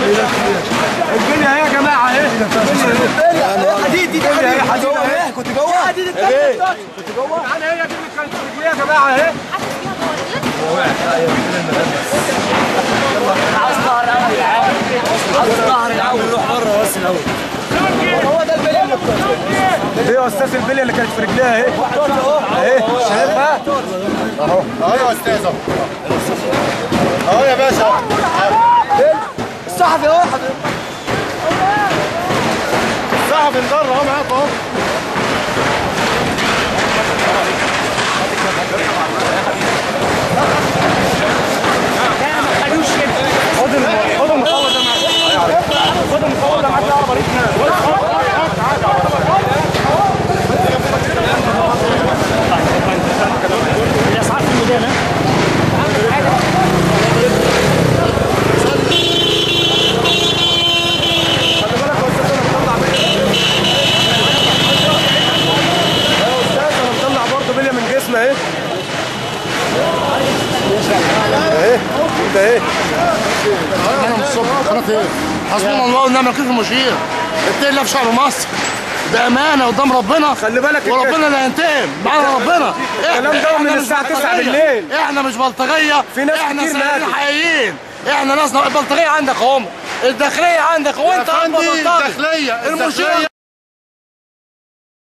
الدنيا اهي يا جماعه اهي حديد دي الدنيا اهي حديد اهي كنت جوه حديد التاني كنت جوه انا هي دي اللي كانت في رجليها يا جماعه اهي هو ده البليه اللي ايه يا استاذ البليه اللي كانت في رجليها اهي اهي شايفها اهو اهو يا استاذ اهو اهو يا باشا اهو الصحفي اهو حضرتك الصحفي انضر اهو معاك اهو خد الم- خد المصور ده معاك خد المصور ده معاك يا عربي الاسعار في الميدان ها؟ يا استاذ انا مطلع برضه بليه من جسمي اهي اهي انت اهي انا من الصبح قناه ايه حسبنا الله ونعم الوكيل في المشير اتقي الله في شعب مصر بامانه قدام ربنا خلي بالك وربنا اللي هينتقم معانا ربنا الكلام ده إحنا من مش الساعة 9 بلطجية. بالليل. احنا مش بلطجيه في ناس احنا كتير سائلين ماتت. حقيقيين احنا ناس البلطجيه عندك هم الداخليه عندك وانت يا أكبر فندي بلطجي. الداخليه المشير